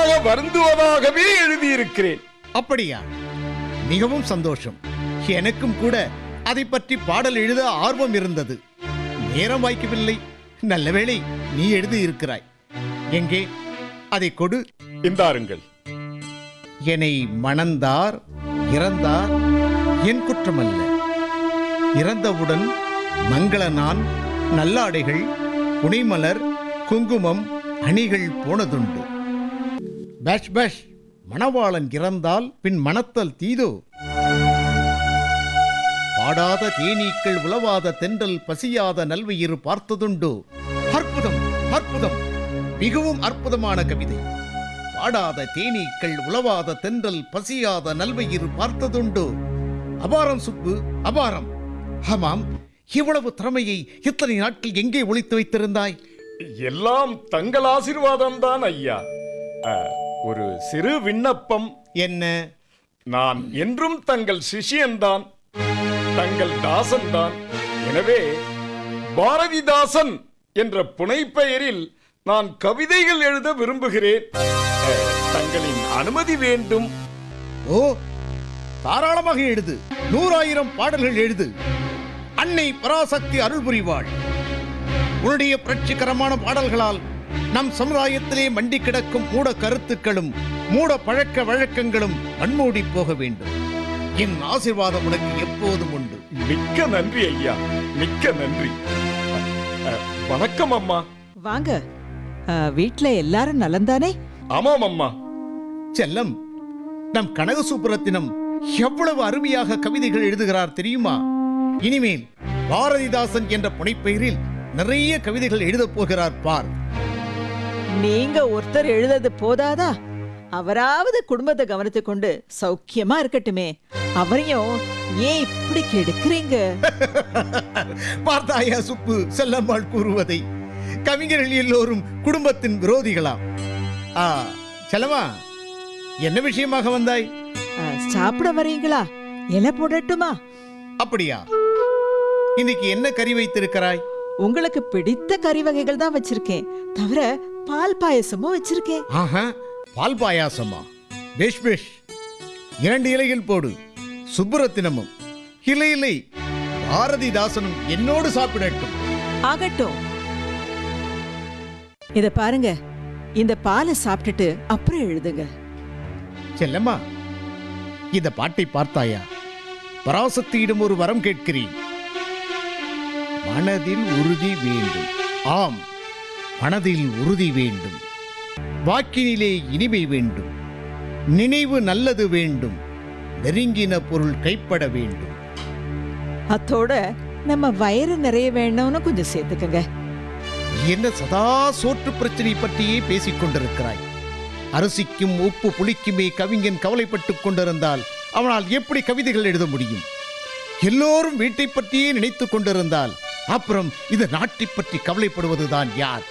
மனதாக வருந்துவதாகவே எழுதியிருக்கிறேன் அப்படியா மிகவும் சந்தோஷம் எனக்கும் கூட அதை பற்றி பாடல் எழுத ஆர்வம் இருந்தது நேரம் வாய்க்கவில்லை நல்ல வேளை நீ எழுதி இருக்கிறாய் எங்கே அதை கொடு இந்தாருங்கள் என்னை மணந்தார் இறந்தார் என் குற்றமல்ல இறந்தவுடன் மங்கள நான் நல்லாடைகள் புனைமலர் குங்குமம் அணிகள் போனதுண்டு பேஷ் பேஷ் மணவாளன் இறந்தால் பின் மணத்தல் தீதோ பாடாத தேனீக்கள் உலவாத தென்றல் பசியாத நல்வயிறு பார்த்ததுண்டோ அற்புதம் அற்புதம் மிகவும் அற்புதமான கவிதை பாடாத தேனீக்கள் உலவாத தென்றல் பசியாத நல்வயிறு பார்த்ததுண்டோ அபாரம் சுப்பு அபாரம் ஆமாம் இவ்வளவு திறமையை இத்தனை நாட்கள் எங்கே ஒளித்து வைத்திருந்தாய் எல்லாம் தங்கள் ஆசீர்வாதம் தான் ஐயா அ, ஒரு சிறு விண்ணப்பம் என்ன நான் என்றும் தங்கள் சிஷியன்தான் தங்கள் தாசன்தான் எனவே பாரதிதாசன் என்ற புனைப்பெயரில் நான் கவிதைகள் எழுத விரும்புகிறேன் அ, தங்களின் அனுமதி வேண்டும் ஓ தாராளமாக எழுது நூறாயிரம் பாடல்கள் எழுது அன்னை பராசக்தி அருள் புரிவாள் உன்னுடைய புரட்சிகரமான பாடல்களால் நம் சமுதாயத்திலே மண்டி கிடக்கும் மூட கருத்துக்களும் மூட பழக்க வழக்கங்களும் மண்மூடி போக வேண்டும் என் ஆசீர்வாதம் உனக்கு எப்போதும் உண்டு மிக்க நன்றி ஐயா மிக்க நன்றி அ, அ, வணக்கம் அம்மா வாங்க ஆ, வீட்ல எல்லாரும் நலந்தானே ஆமாம் அம்மா செல்லம் நம் கனக சுப்புரத்தினம் எவ்வளவு அருமையாக கவிதைகள் எழுதுகிறார் தெரியுமா இனிமேல் பாரதிதாசன் என்ற புனைப்பெயரில் நிறைய கவிதைகள் எழுதப் போகிறார் பார் நீங்க ஒருத்தர் எழுதது போதாதா அவராவது குடும்பத்தை கவனித்துக் கொண்டு சௌக்கியமா இருக்கட்டுமே அவரையும் ஏன் இப்படி கெடுக்கிறீங்க பார்த்தாயா சுப்பு செல்லம்மாள் கூறுவதை கவிஞர்கள் எல்லோரும் குடும்பத்தின் விரோதிகளாம் ஆ செல்லம்மா என்ன விஷயமாக வந்தாய் ஆ, சாப்பிட வரீங்களா இலை போடட்டுமா அப்படியா இன்னைக்கு என்ன கறி வைத்திருக்கிறாய் உங்களுக்கு பிடித்த கறி வகைகள் தான் வச்சிருக்கேன் தவிர பால் பாயசமும் வச்சிருக்கேன் ஆஹா பால் பாயாசமா பேஷ் பேஷ் இரண்டு இலைகள் போடு சுப்புரத்தினமும் இல்லை இல்லை பாரதிதாசனும் என்னோடு சாப்பிடட்டும் ஆகட்டும் இத பாருங்க இந்த பாலை சாப்பிட்டுட்டு அப்புறம் எழுதுங்க செல்லம்மா இந்த பாட்டை பார்த்தாயா பராசக்தியிடம் ஒரு வரம் கேட்கிறேன் மனதில் உறுதி வேண்டும் ஆம் மனதில் உறுதி வேண்டும் வாக்கினிலே இனிமை வேண்டும் நினைவு நல்லது வேண்டும் நெருங்கின பொருள் கைப்பட வேண்டும் அத்தோட நம்ம வயிறு நிறைய வேணும்னு கொஞ்சம் சேர்த்துக்கங்க என்ன சதா சோற்று பிரச்சனை பற்றியே பேசிக் கொண்டிருக்கிறாய் அரிசிக்கும் உப்பு புளிக்குமே கவிஞன் கவலைப்பட்டுக் கொண்டிருந்தால் அவனால் எப்படி கவிதைகள் எழுத முடியும் எல்லோரும் வீட்டை பற்றியே நினைத்துக் கொண்டிருந்தால் அப்புறம் இந்த நாட்டை பற்றி கவலைப்படுவதுதான் யார்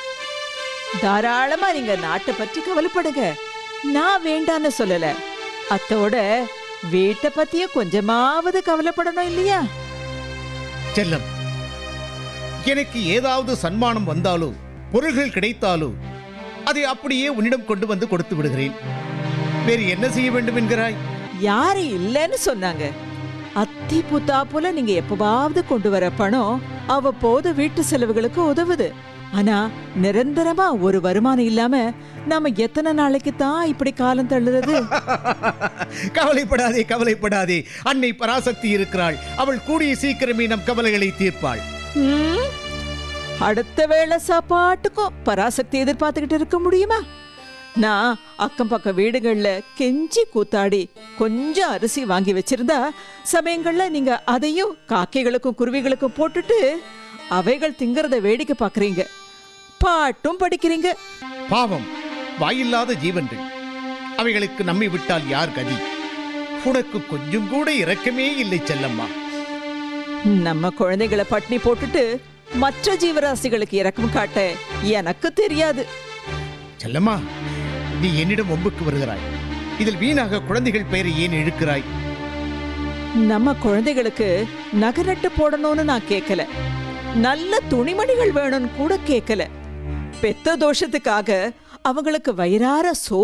தாராளமா நீங்க நாட்டை பற்றி கவலைப்படுங்க நான் வேண்டான்னு சொல்லல அத்தோட வீட்டை பத்தியும் கொஞ்சமாவது கவலைப்படணும் இல்லையா செல்லம் எனக்கு ஏதாவது சன்மானம் வந்தாலோ பொருள்கள் கிடைத்தாலோ அதை அப்படியே உன்னிடம் கொண்டு வந்து கொடுத்து விடுகிறேன் வேறு என்ன செய்ய வேண்டும் என்கிறாய் யாரு இல்லைன்னு சொன்னாங்க அத்தி புத்தா போல நீங்க எப்பவாவது கொண்டு வர பணம் அவ்வப்போது வீட்டு செலவுகளுக்கு உதவுது ஆனா நிரந்தரமா ஒரு வருமானம் இல்லாம நாம எத்தனை நாளைக்கு தான் இப்படி காலம் தள்ளுறது கவலைப்படாதே கவலைப்படாதே அன்னை பராசக்தி இருக்கிறாள் அவள் கூடிய சீக்கிரமே நம் கவலைகளை தீர்ப்பாள் ம்? அடுத்த வேளை சாப்பாட்டுக்கும் பராசக்தி எதிர்பார்த்துக்கிட்டு இருக்க முடியுமா நான் அக்கம் பக்கம் வீடுகள்ல கெஞ்சி கூத்தாடி கொஞ்சம் அரிசி வாங்கி வச்சிருந்தா சமயங்கள்ல நீங்க அதையும் காக்கைகளுக்கும் குருவிகளுக்கும் போட்டுட்டு அவைகள் திங்கறத வேடிக்கை பார்க்கறீங்க பாட்டும் படிக்கிறீங்க பாவம் வாயில்லாத ஜீவன்கள் அவைகளுக்கு நம்மை விட்டால் யார் கதி உனக்கு கொஞ்சம் கூட இரக்கமே இல்லை செல்லம்மா நம்ம குழந்தைகளை பட்னி போட்டுட்டு மற்ற ஜீவராசிகளுக்கு இறக்கம் காட்ட எனக்கு தெரியாது செல்லம்மா நீ என்னிடம் ஒம்புக்கு வருகிறாய் இதில் வீணாக குழந்தைகள் பெயரை ஏன் இழுக்கிறாய் நம்ம குழந்தைகளுக்கு நகரட்டு போடணும்னு நான் கேட்கல நல்ல துணிமணிகள் வேணும்னு கூட கேட்கல பெத்த தோஷத்துக்காக அவங்களுக்கு வயிறார சோ